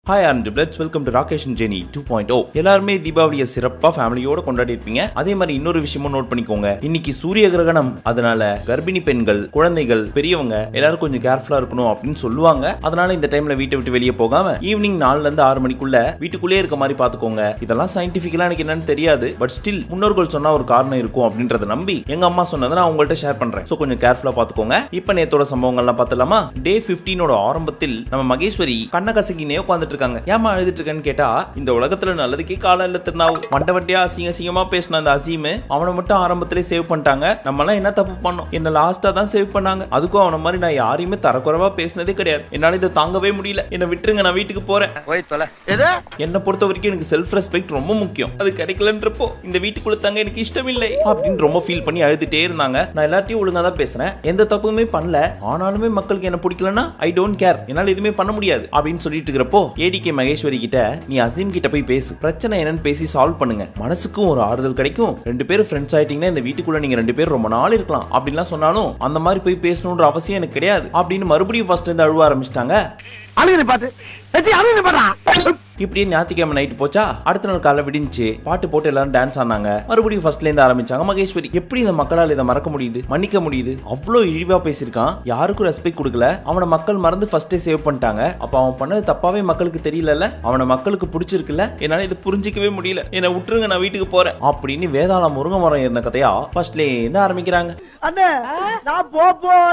hi and bloods welcome to Rakesh Jeni two point O எல்லாருமே தீபாவளியை சிறப்பா ஃபேமிலியோட கொண்டாடி இருப்பீங்க அதே மாதிரி இன்னொரு விஷயமும் நோட் பண்ணிக்கோங்க இன்னைக்கு சூரிய கிரகணம் அதனால கர்ப்பிணி பெண்கள் குழந்தைகள் பெரியவங்க எல்லாரும் கொஞ்சம் கேர்ஃபுல்லா இருக்கணும் அப்படின்னு சொல்லுவாங்க அதனால இந்த டைம்ல வீட்டை விட்டு வெளியே போகாம ஈவினிங் நாலுல இருந்து ஆறு மணிக்குள்ள வீட்டுக்குள்ளே இருக்க மாதிரி பாத்துக்கோங்க இதெல்லாம் சயின்டிபிக்கலா எனக்கு என்னன்னு தெரியாது பட் ஸ்டில் முன்னோர்கள் சொன்னா ஒரு காரணம் இருக்கும் அப்படின்றத நம்பி எங்க அம்மா சொன்னதை நான் உங்கள்கிட்ட ஷேர் பண்றேன் ஸோ கொஞ்சம் கேர்ஃபுல்லா பாத்துக்கோங்க இப்ப நேத்தோட சம்பவங்கள்லாம் பார்த்துலாமா டே பிப்டீனோட ஆரம்பத்தில் நம்ம மகேஸ்வரி கண்ண கசக்கினே உட்காந்துட்டு இருக்காங்க ஏமா அழுதுட்டு இருக்கேன்னு கேட்டா இந்த உலகத்துல நல்லதுக்கே காலம் இல்ல திருநாவு மண்டவட்டியா அசிங்க அசிங்கமா பேசின அந்த அசீம் அவனை மட்டும் ஆரம்பத்திலே சேவ் பண்ணிட்டாங்க நம்ம எல்லாம் என்ன தப்பு பண்ணோம் என்ன லாஸ்டா தான் சேவ் பண்ணாங்க அதுக்கும் அவன மாதிரி நான் யாரையுமே தரக்குறைவா பேசினதே கிடையாது என்னால இதை தாங்கவே முடியல என்ன விட்டுருங்க நான் வீட்டுக்கு போறேன் போய் தொலை எது என்னை பொறுத்த வரைக்கும் எனக்கு செல்ஃப் ரெஸ்பெக்ட் ரொம்ப முக்கியம் அது கிடைக்கலன்றப்போ இந்த வீட்டுக்குள்ள தங்க எனக்கு இஷ்டம் இல்லை அப்படின்னு ரொம்ப ஃபீல் பண்ணி அழுதுட்டே இருந்தாங்க நான் எல்லாத்தையும் ஒழுங்கா தான் பேசுறேன் எந்த தப்புமே பண்ணல ஆனாலுமே மக்களுக்கு என்ன பிடிக்கலன்னா ஐ டோன்ட் கேர் என்னால எதுவுமே பண்ண முடியாது அப்படின்னு சொல்லிட்டு இருக்கிறப்போ ஏடிகே மகேஸ்வரி கிட்ட நீ அசீம் கிட்ட போய் பேசு பிரச்சனை என்னன்னு பேசி சால்வ் பண்ணுங்க மனசுக்கும் ஒரு ஆறுதல் கிடைக்கும் ரெண்டு பேரும் ஃப்ரெண்ட்ஸ் ஆயிட்டீங்கன்னா இந்த வீட்டுக்குள்ள நீங்க ரெண்டு பேரும் ரொம்ப நாள் இருக்கலாம் அப்படின்லாம் சொன்னாலும் அந்த மாதிரி போய் பேசணுன்ற அவசியம் எனக்கு கிடையாது அப்படின்னு மறுபடியும் ஃபர்ஸ்ட் இருந்து அழுவ ஆரம்பிச்சிட்டாங்க அழுகு பாத்து அழுகு பாடுறான் இப்படியே ஞாயிற்றுக்கிழமை நைட் போச்சா அடுத்த நாள் காலைல விடிஞ்சு பாட்டு போட்டு எல்லாரும் டான்ஸ் ஆனாங்க மறுபடியும் ஃபர்ஸ்ட்ல இருந்து ஆரம்பிச்சாங்க மகேஸ்வரி எப்படி இந்த மக்களால் இதை மறக்க முடியுது மன்னிக்க முடியுது அவ்வளோ இழிவா பேசியிருக்கான் யாருக்கும் ரெஸ்பெக்ட் கொடுக்கல அவனை மக்கள் மறந்து ஃபர்ஸ்டே சேவ் பண்ணிட்டாங்க அப்ப அவன் பண்ணது தப்பாவே மக்களுக்கு தெரியலல்ல அவனை மக்களுக்கு பிடிச்சிருக்குல்ல என்னால இதை புரிஞ்சிக்கவே முடியல என்னை விட்டுருங்க நான் வீட்டுக்கு போறேன் அப்படின்னு வேதாளம் முருங்கை மரம் இருந்த கதையா ஃபர்ஸ்ட்ல இருந்து ஆரம்பிக்கிறாங்க அண்ணே நான் போ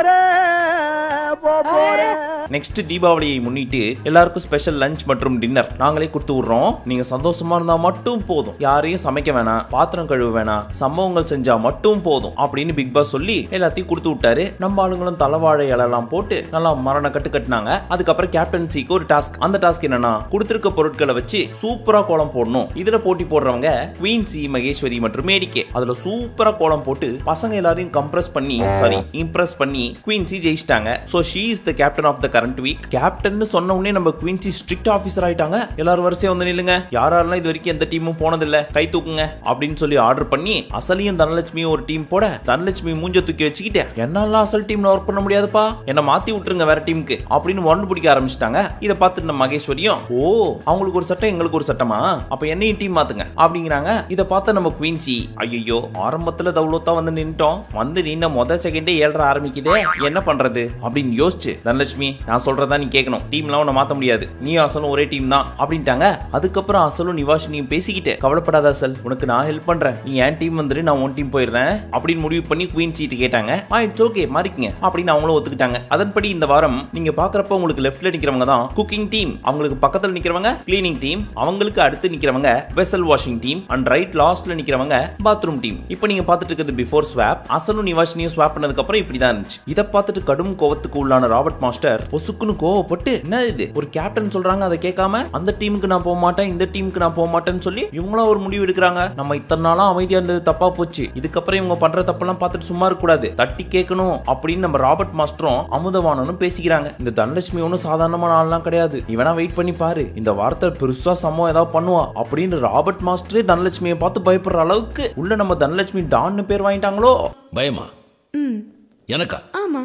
போறேன் போ போறேன் நெக்ஸ்ட் தீபாவளியை முன்னிட்டு எல்லாருக்கும் ஸ்பெஷல் லஞ்ச் மற்றும் டின்னர் நாங்களே கொடுத்து விடுறோம் நீங்க சந்தோஷமா இருந்தா மட்டும் போதும் யாரையும் சமைக்க வேணாம் பாத்திரம் கழுவ வேணாம் சம்பவங்கள் செஞ்சா மட்டும் போதும் அப்படின்னு பிக் பாஸ் சொல்லி எல்லாத்தையும் கொடுத்து விட்டாரு நம்ம ஆளுங்களும் தலைவாழை இலெல்லாம் போட்டு நல்லா மரண கட்டு கட்டினாங்க அதுக்கப்புறம் கேப்டன்சிக்கு ஒரு டாஸ்க் அந்த டாஸ்க் என்னன்னா கொடுத்திருக்க பொருட்களை வச்சு சூப்பரா கோலம் போடணும் இதுல போட்டி போடுறவங்க குவீன் சி மகேஸ்வரி மற்றும் மேடிகே அதுல சூப்பரா கோலம் போட்டு பசங்க எல்லாரையும் கம்ப்ரஸ் பண்ணி சாரி இம்ப்ரெஸ் பண்ணி குவீன் சி ஜெயிச்சிட்டாங்க so she is the captain of the current week captain சொன்ன உடனே நம்ம குவீன் சி ஸ்ட்ரிக்ட் ஆஃபீஸர் ஆயிட்டாங்க எல்லாரும் வரிசையா வந்து நில்லுங்க யாரெல்லாம் இது வரைக்கும் எந்த டீமும் போனதில்ல கை தூக்குங்க அப்படின்னு சொல்லி ஆர்டர் பண்ணி அசலியும் தனலட்சுமியும் ஒரு டீம் போட தனலட்சுமி மூஞ்ச தூக்கி வச்சுக்கிட்டு என்னால அசல் டீம்ல ஒர்க் பண்ண முடியாதுப்பா என்ன மாத்தி விட்டுருங்க வேற டீமுக்கு அப்படின்னு ஒன்று பிடிக்க ஆரம்பிச்சிட்டாங்க இதை பார்த்துட்டு நம்ம மகேஸ்வரியும் ஓ அவங்களுக்கு ஒரு சட்டம் எங்களுக்கு ஒரு சட்டமா அப்ப என்னையும் டீம் மாத்துங்க அப்படிங்கிறாங்க இதை பார்த்து நம்ம குவீன்சி ஐயோ ஆரம்பத்துல தவ்வளோத்தா வந்து நின்ட்டோம் வந்து நின்ன முத செகண்டே ஏழ்ற ஆரம்பிக்குதே என்ன பண்றது அப்படின்னு யோசிச்சு தனலட்சுமி நான் சொல்றதா நீ கேட்கணும் டீம்லாம் உன்னை மாத்த முடியாது நீ அசலும் ஒரே டீம் தான் அப்படின்ட்டாங்க அதுக்கப்புறம் அசலும் நிவாஷினியும் பேசிக்கிட்டு கவலைப்படாத அசல் உனக்கு நான் ஹெல்ப் பண்றேன் நீ என் டீம் வந்துட்டு நான் உன் டீம் போயிடுறேன் அப்படின்னு முடிவு பண்ணி குயின் சீட்டு கேட்டாங்க ஆ இட்ஸ் ஓகே மாறிக்கங்க அப்படின்னு அவங்களும் ஒத்துக்கிட்டாங்க அதன்படி இந்த வாரம் நீங்க பாக்குறப்ப உங்களுக்கு லெஃப்ட்ல நிக்கிறவங்க தான் குக்கிங் டீம் அவங்களுக்கு பக்கத்துல நிக்கிறவங்க கிளீனிங் டீம் அவங்களுக்கு அடுத்து நிக்கிறவங்க vessel washing team and right லாஸ்ட்ல நிக்கிறவங்க பாத்ரூம் டீம் இப்போ நீங்க பார்த்துட்டு இருக்கிறது பிஃபோர் ஸ்வாப் அசலும் நிவாஷினியும் ஸ்வாப் பண்ணதுக்கு அப்புறம் இப்படிதான் இருந்துச்சு இதை பார்த்துட்டு கடும் கோவத்துக்கு உள்ளான ராபர்ட் மாஸ்டர் பொசுக்குன்னு கோவப்பட்டு என்ன இது ஒரு கேப்டன் சொல்றாங்க அதை கேட்காம அந்த டீமுக்கு நான் போக மாட்டேன் இந்த டீமுக்கு நான் போக மாட்டேன்னு சொல்லி இவங்களும் ஒரு முடிவு எடுக்கிறாங்க நம்ம இத்தனை நாளா அமைதியா இருந்தது தப்பா போச்சு இதுக்கப்புறம் இவங்க பண்ற தப்பெல்லாம் பார்த்துட்டு சும்மா இருக்க கூடாது தட்டி கேட்கணும் அப்படின்னு நம்ம ராபர்ட் மாஸ்டரும் அமுதவானனும் பேசிக்கிறாங்க இந்த தனலட்சுமி ஒன்றும் சாதாரணமான ஆள்லாம் கிடையாது நீ வேணா வெயிட் பண்ணி பாரு இந்த வார்த்தை பெருசா சம்பவம் ஏதாவது பண்ணுவா அப்படின்னு ராபர்ட் மாஸ்டரே தனலட்சுமியை பார்த்து பயப்படுற அளவுக்கு உள்ள நம்ம தனலட்சுமி டான்னு பேர் வாங்கிட்டாங்களோ பயமா எனக்கா ஆமா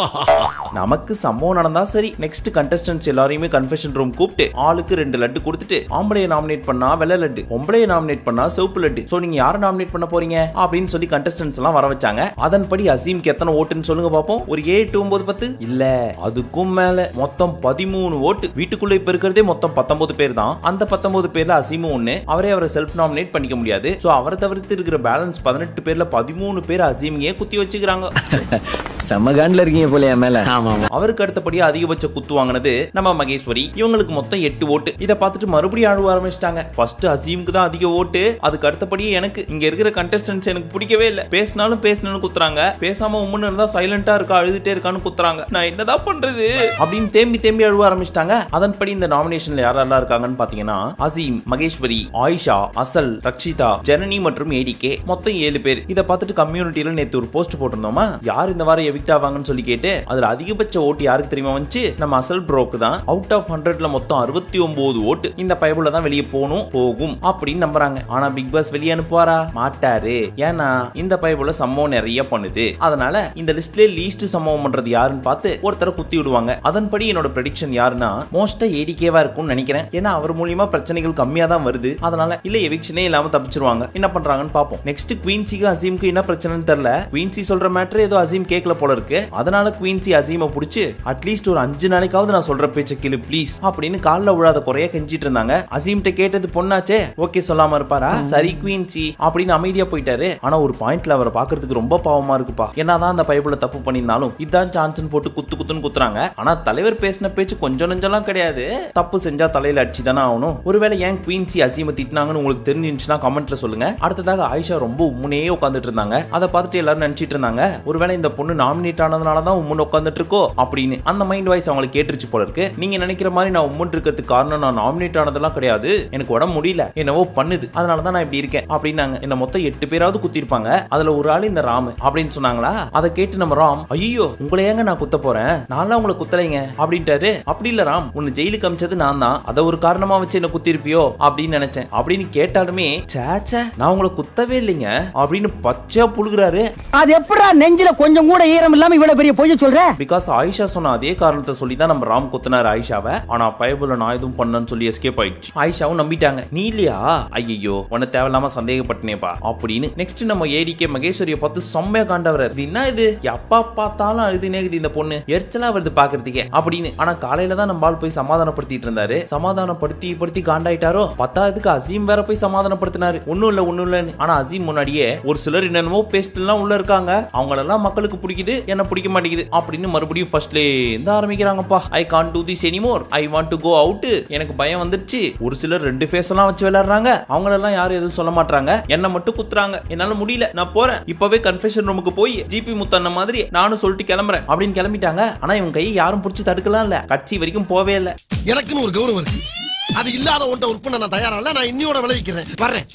நமக்கு சம்பவம் நடந்தா சரி நெக்ஸ்ட் கண்டஸ்டன்ஸ் எல்லாரையுமே கன்ஃபெஷன் ரூம் கூப்பிட்டு ஆளுக்கு ரெண்டு லட்டு கொடுத்துட்டு ஆம்பளைய நாமினேட் பண்ணா வெள்ளை லட்டு பொம்பளைய நாமினேட் பண்ணா சிவப்பு லட்டு சோ நீங்க யாரை நாமினேட் பண்ண போறீங்க அப்படின்னு சொல்லி கண்டஸ்டன்ஸ் எல்லாம் வர வச்சாங்க அதன்படி அசீம்க்கு எத்தனை ஓட்டுன்னு சொல்லுங்க பாப்போம் ஒரு ஏழு எட்டு ஒன்பது பத்து இல்ல அதுக்கும் மேல மொத்தம் பதிமூணு ஓட்டு வீட்டுக்குள்ள இப்ப இருக்கிறதே மொத்தம் பத்தொன்பது பேர் தான் அந்த பத்தொன்பது பேர்ல அசீமும் ஒண்ணு அவரே அவரை செல்ஃப் நாமினேட் பண்ணிக்க முடியாது சோ அவரை தவிர்த்து இருக்கிற பேலன்ஸ் பதினெட்டு பேர்ல பதிமூணு பேர் அசீமையே குத்தி வச்சுக்கிறாங்க செம்ம காண்டில் இருக்கீங்க போல என் மேல ஆமா ஆமா அவருக்கு அடுத்தபடியா அதிகபட்ச குத்து வாங்கினது நம்ம மகேஸ்வரி இவங்களுக்கு மொத்தம் எட்டு ஓட்டு இதை பார்த்துட்டு மறுபடியும் அழுவ ஆரம்பிச்சிட்டாங்க ஃபர்ஸ்ட் அசீமுக்கு தான் அதிக ஓட்டு அதுக்கு அடுத்தபடியே எனக்கு இங்க இருக்கிற கண்டஸ்டன்ஸ் எனக்கு பிடிக்கவே இல்லை பேசினாலும் பேசணும்னு குத்துறாங்க பேசாம உம்முன்னு இருந்தா சைலண்டா இருக்கா அழுதுட்டே இருக்கான்னு குத்துறாங்க நான் என்னதான் பண்றது அப்படின்னு தேம்பி தேம்பி அழுவ ஆரம்பிச்சிட்டாங்க அதன்படி இந்த நாமினேஷன்ல யாரெல்லாம் இருக்காங்கன்னு பாத்தீங்கன்னா அசீம் மகேஸ்வரி ஆயிஷா அசல் ரக்ஷிதா ஜனனி மற்றும் ஏடிகே மொத்தம் ஏழு பேர் இதை பார்த்துட்டு கம்யூனிட்டியில நேத்து ஒரு போஸ்ட் போட்டிருந்தோமா யார் இந்த வாரம் எவிக்ட் ஆவாங்கன்னு சொல்லி கேட்டு அதுல அதிகபட்ச ஓட்டு யாருக்கு தெரியுமா வந்துச்சு நம்ம அசல் ப்ரோக்கு தான் அவுட் ஆஃப் ஹண்ட்ரட்ல மொத்தம் அறுபத்தி ஒன்பது ஓட்டு இந்த பைபிள்ல தான் வெளியே போகணும் போகும் அப்படின்னு நம்புறாங்க ஆனா பிக் பாஸ் வெளியே அனுப்புவாரா மாட்டாரு ஏன்னா இந்த பைபிள்ல சம்பவம் நிறைய பண்ணுது அதனால இந்த லிஸ்ட்ல லீஸ்ட் சம்பவம் பண்றது யாருன்னு பார்த்து ஒருத்தரை குத்தி விடுவாங்க அதன்படி என்னோட ப்ரெடிக்ஷன் யாருன்னா மோஸ்டா ஏடிகேவா இருக்கும்னு நினைக்கிறேன் ஏன்னா அவர் மூலியமா பிரச்சனைகள் கம்மியா தான் வருது அதனால இல்ல எவிக்ஷனே இல்லாம தப்பிச்சிருவாங்க என்ன பண்றாங்கன்னு பாப்போம் நெக்ஸ்ட் குவீன்சிக்கு அசீமுக்கு என்ன பிரச்சனைன்னு தெரியல குவீன்சி சொல்ற மேட்டர் ஏதோ அசீம் கேட்கல போல இருக்கு அதனால குவீன்சி அசீமை புடிச்சு அட்லீஸ்ட் ஒரு அஞ்சு நாளைக்காவது நான் சொல்ற பேச்ச கேளு ப்ளீஸ் அப்படின்னு கால்ல விழாத குறைய கெஞ்சிட்டு இருந்தாங்க அசீம்கிட்ட கேட்டது பொண்ணாச்சே ஓகே சொல்லாம இருப்பாரா சரி குவீன்சி அப்படின்னு அமைதியா போயிட்டாரு ஆனா ஒரு பாயிண்ட்ல அவரை பாக்குறதுக்கு ரொம்ப பாவமா இருக்குப்பா என்னதான் அந்த பைபிள தப்பு பண்ணியிருந்தாலும் இதான் சான்ஸ்னு போட்டு குத்து குத்துன்னு குத்துறாங்க ஆனா தலைவர் பேசின பேச்சு கொஞ்சம் நெஞ்சம்லாம் கிடையாது தப்பு செஞ்சா தலையில அடிச்சு தானே ஆகணும் ஒருவேளை ஏன் குவீன்சி அசீமை திட்டினாங்கன்னு உங்களுக்கு தெரிஞ்சிருந்துச்சுன்னா கமெண்ட்ல சொல்லுங்க அடுத்ததாக ஆயிஷா ரொம்ப உம்முனே உட்காந்துட்டு இருந்தாங்க அதை பார்த்துட்டு எல்லாரும் நினைச்சிட்டு இருந்தாங்க ஒருவேளை இந்த பொண்ணு நாமினேட் ஆனதுனால தான் உம்முன்னு உட்காந்துட்டு இருக்கோ அப்படின்னு அந்த மைண்ட் வாய்ஸ் அவங்களுக்கு கேட்டுருச்சு போல இருக்கு நீங்க நினைக்கிற மாதிரி நான் உம்முன் இருக்கிறதுக்கு காரணம் நான் நாமினேட் ஆனதெல்லாம் கிடையாது எனக்கு உடம்பு முடியல என்னவோ பண்ணுது அதனால தான் நான் இப்படி இருக்கேன் அப்படின்னாங்க என்ன மொத்தம் எட்டு பேராவது குத்திருப்பாங்க அதுல ஒரு ஆள் இந்த ராம் அப்படின்னு சொன்னாங்களா அதை கேட்டு நம்ம ராம் ஐயோ உங்களை ஏங்க நான் குத்த போறேன் நான்லாம் உங்களை குத்தலைங்க அப்படின்ட்டாரு அப்படி இல்ல ராம் உன்னை ஜெயிலுக்கு அமிச்சது நான் தான் அதை ஒரு காரணமா வச்சு என்ன குத்திருப்பியோ அப்படின்னு நினைச்சேன் அப்படின்னு கேட்டாலுமே சேச்சே நான் உங்களை குத்தவே இல்லைங்க அப்படின்னு பச்சையா புழுகுறாரு அது எப்படா நெஞ்சில கொஞ்சம் கூட ஈரம் இல்லாம இவ்வளவு பெரிய பொய்ய சொல்ற பிகாஸ் ஆயிஷா சொன்ன அதே காரணத்தை சொல்லி தான் நம்ம ராம் குத்தினார் ஆயிஷாவை ஆனா பைபிள் நான் எதுவும் பண்ணேன்னு சொல்லி எஸ்கேப் ஆயிடுச்சு ஆயிஷாவும் நம்பிட்டாங்க நீ இல்லையா ஐயோ உன்னை தேவையில்லாம சந்தேகப்பட்டனேப்பா அப்படின்னு நெக்ஸ்ட் நம்ம ஏடிகே மகேஸ்வரியை பார்த்து செம்மையா காண்டவர் இது என்ன இது எப்பா பார்த்தாலும் அழுது நேகுது இந்த பொண்ணு எரிச்சலா வருது பாக்குறதுக்கே அப்படின்னு ஆனா காலையில தான் நம்ம ஆள் போய் சமாதானப்படுத்திட்டு இருந்தாரு சமாதானப்படுத்தி படுத்தி காண்டாயிட்டாரோ பத்தாவதுக்கு அசீம் வேற போய் சமாதானப்படுத்தினாரு ஒண்ணும் இல்ல ஒண்ணும் இல்லன்னு ஆனா அசீம் முன்னாடியே ஒரு சிலர் என்னென்னமோ பேஸ்ட் எல்லாம் உள்ள இருக்காங்க அவங்களெல்லாம் மக்களுக்கு பிடிக்குது என்ன பிடிக்க மாட்டேங்குது அப்படின்னு மறுபடியும் ஃபர்ஸ்ட்ல இருந்து ஆரம்பிக்கிறாங்கப்பா I can't do this anymore I want to go out எனக்கு பயம் வந்துருச்சு ஒரு சிலர் ரெண்டு ஃபேஸ் எல்லாம் வச்சு விளையாடுறாங்க அவங்களெல்லாம் யாரும் எதுவும் சொல்ல மாட்டாங்க என்ன மட்டும் குத்துறாங்க என்னால முடியல நான் போறேன் இப்பவே கன்ஃபெஷன் ரூமுக்கு போய் ஜிபி முத்தண்ண மாதிரி நானும் சொல்லிட்டு கிளம்புறேன் அப்படின்னு கிளம்பிட்டாங்க ஆனா இவங்க கையை யாரும் பிடிச்சி தடுக்கலாம் இல்ல கட்சி வரைக்கும் போவே இல்ல எனக்குன்னு ஒரு கௌரவம் இருக்கு அது இல்லாத ஒன்றை ஒர்க் பண்ண நான் தயாரா இல்ல நான் இன்னியோட விளைவிக்கிறேன் வர்றேன்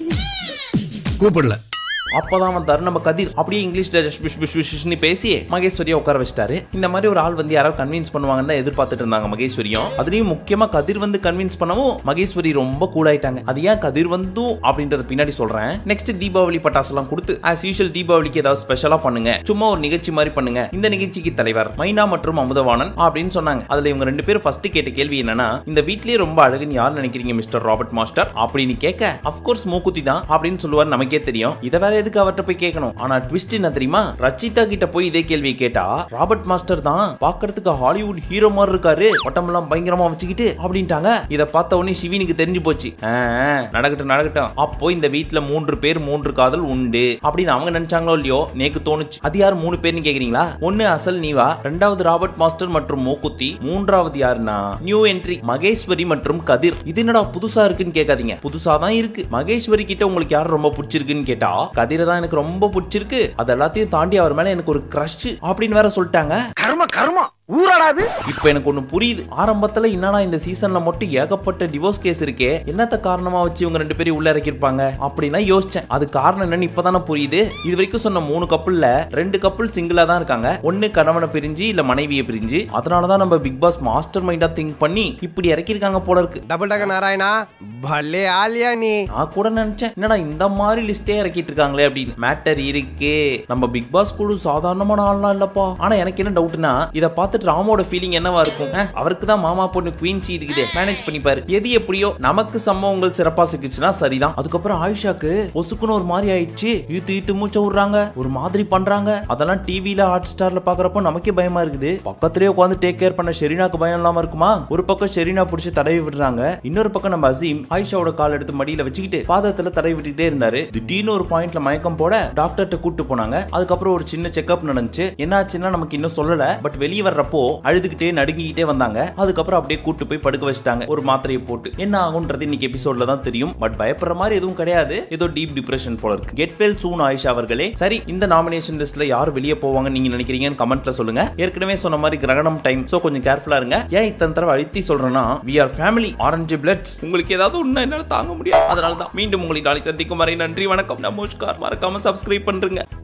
கூப்பிடல அப்பதான் வந்தாரு நம்ம கதிர் அப்படியே இங்கிலீஷ்ல ஜஷ் பிஷ் பிஷ் பிஷ்னு பேசி மகேஸ்வரியை உட்கார வச்சிட்டாரு இந்த மாதிரி ஒரு ஆள் வந்து யாராவது கன்வின்ஸ் பண்ணுவாங்கன்னு தான் எதிர்பார்த்துட்டு இருந்தாங்க மகேஸ்வரியும் அதுலயும் முக்கியமா கதிர் வந்து கன்வின்ஸ் பண்ணவும் மகேஸ்வரி ரொம்ப கூல் ஆயிட்டாங்க அது ஏன் கதிர் வந்தும் அப்படின்றத பின்னாடி சொல்றேன் நெக்ஸ்ட் தீபாவளி பட்டாசு எல்லாம் கொடுத்து ஆஸ் யூஷுவல் தீபாவளிக்கு ஏதாவது ஸ்பெஷலா பண்ணுங்க சும்மா ஒரு நிகழ்ச்சி மாதிரி பண்ணுங்க இந்த நிகழ்ச்சிக்கு தலைவர் மைனா மற்றும் அமுதவாணன் அப்படின்னு சொன்னாங்க அதுல இவங்க ரெண்டு பேரும் ஃபர்ஸ்ட் கேட்ட கேள்வி என்னன்னா இந்த வீட்லயே ரொம்ப அழகுன்னு யார் நினைக்கிறீங்க மிஸ்டர் ராபர்ட் மாஸ்டர் அப்படின்னு கேட்க அப்கோர்ஸ் மூக்குத்தி தான் அப்படின்னு சொல்லுவார் நமக்கே தெரியும் இதை வேற எதுக்கு அவர்கிட்ட போய் கேட்கணும் ஆனா ட்விஸ்ட் என்ன தெரியுமா ரச்சிதா கிட்ட போய் இதே கேள்வி கேட்டா ராபர்ட் மாஸ்டர் தான் பாக்குறதுக்கு ஹாலிவுட் ஹீரோ மாதிரி இருக்காரு பட்டமெல்லாம் பயங்கரமா வச்சுக்கிட்டு அப்படின்ட்டாங்க இத பார்த்த உடனே சிவினுக்கு தெரிஞ்சு போச்சு ஆ, ஆ, நடக்கட்டும் நடக்கட்டும் அப்போ இந்த வீட்ல மூன்று பேர் மூன்று காதல் உண்டு அப்படின்னு அவங்க நினைச்சாங்களோ இல்லையோ நேக்கு தோணுச்சு அது யார் மூணு பேர்னு கேக்குறீங்களா ஒன்னு அசல் நீவா ரெண்டாவது ராபர்ட் மாஸ்டர் மற்றும் மூக்குத்தி மூன்றாவது யாருன்னா நியூ என்ட்ரி மகேஸ்வரி மற்றும் கதிர் இது என்னடா புதுசா இருக்குன்னு கேட்காதீங்க புதுசா தான் இருக்கு மகேஸ்வரி கிட்ட உங்களுக்கு யார் ரொம்ப பிடிச்சிருக்குன்னு கேட்டா கதிரை தான் எனக்கு ரொம்ப பிடிச்சிருக்கு அது எல்லாத்தையும் தாண்டி அவர் மேல எனக்கு ஒரு கிரஷ் அப்படின்னு வேற சொல்லிட்டாங்க கர்ம கர்மம் ஊராடாது இப்போ எனக்கு ஒண்ணு புரியுது ஆரம்பத்துல என்னடா இந்த சீசன்ல மட்டும் ஏகப்பட்ட டிவோர்ஸ் கேஸ் இருக்கே என்னத்த காரணமா வச்சு இவங்க ரெண்டு பேரும் உள்ள இறக்கிருப்பாங்க அப்படின்னா யோசிச்சேன் அது காரணம் என்னன்னு இப்பதானே புரியுது இது வரைக்கும் சொன்ன மூணு கப்புள்ல ரெண்டு கப்புள் சிங்கிளா தான் இருக்காங்க ஒன்னு கணவனை பிரிஞ்சு இல்ல மனைவியை பிரிஞ்சு அதனாலதான் நம்ம பிக் பாஸ் மாஸ்டர் மைண்டா திங்க் பண்ணி இப்படி இறக்கிருக்காங்க போல இருக்கு डबल डगर नारायणा भले आलिया नी நான் கூட நினைச்சேன் என்னடா இந்த மாதிரி லிஸ்டே இறக்கிட்டு இருக்காங்களே அப்படின்னு மேட்டர் இருக்கே நம்ம பிக் பாஸ் குழு சாதாரணமான ஆள்லாம் இல்லப்பா ஆனா எனக்கு என்ன டவுட்னா இத பார்த்துட்டு ராமோட ஃபீலிங் என்னவா இருக்கும் அஹ், அவருக்கு தான் மாமா பொண்ணு குயின் சி இருக்குதே மேனேஜ் பண்ணிப்பாரு எது எப்படியோ நமக்கு சம்பவங்கள் சிறப்பா சிக்கிச்சுன்னா சரிதான் அதுக்கப்புறம் ஆயிஷாக்கு ஒசுக்குன்னு ஒரு மாதிரி ஆயிடுச்சு இழுத்து இழுத்து மூச்ச விடுறாங்க ஒரு மாதிரி பண்றாங்க அதெல்லாம் டிவில ஹாட் ஸ்டார்ல பாக்குறப்போ நமக்கே பயமா இருக்குது பக்கத்துலயே உட்காந்து டேக் கேர் பண்ண ஷெரீனாக்கு பயம் இல்லாம இருக்குமா ஒரு பக்கம் ஷெரீனா பிடிச்சி தடவி விடுறாங்க இன்னொரு பக்கம் நம்ம அசீம் ஆயிஷாவோட கால் எடுத்து மடியில வச்சுக்கிட்டு பாதத்துல தடவி விட்டுட்டே இருந்தாரு திடீர்னு ஒரு பாயிண்ட்ல மயக்கம் போட டாக்டர்கிட்ட கூட்டு போனாங்க அதுக்கப்புறம் ஒரு சின்ன செக்அப் நடந்துச்சு என்னாச்சுன்னா நமக்கு இன்னும் சொல்லல பட் வெளியே வர்றப்போ அழுதுகிட்டே நடுங்கிக்கிட்டே வந்தாங்க அதுக்கப்புறம் அப்படியே கூட்டு போய் படுக்க வச்சுட்டாங்க ஒரு மாத்திரையை போட்டு என்ன ஆகும்ன்றது இன்னைக்கு எபிசோட்ல தான் தெரியும் பட் பயப்படுற மாதிரி எதுவும் கிடையாது ஏதோ டீப் டிப்ரெஷன் போல இருக்கு கெட் வெல் சூன் ஆயிஷா அவர்களே சரி இந்த நாமினேஷன் லிஸ்ட்ல யார் வெளியே போவாங்கன்னு நீங்க நினைக்கிறீங்கன்னு கமெண்ட்ல சொல்லுங்க ஏற்கனவே சொன்ன மாதிரி கிரகணம் டைம் சோ கொஞ்சம் கேர்ஃபுல்லா இருங்க ஏன் இத்தனை தடவை அழுத்தி சொல்றேன்னா we are family orange bloods உங்களுக்கு ஏதாவது ஒண்ணு என்னால தாங்க முடியாது அதனால தான் மீண்டும் உங்களை நாளை சந்திக்கும் வரை நன்றி வணக்கம் நமஸ்கார் மறக்காம சப்ஸ்கிரைப் பண்றீங்க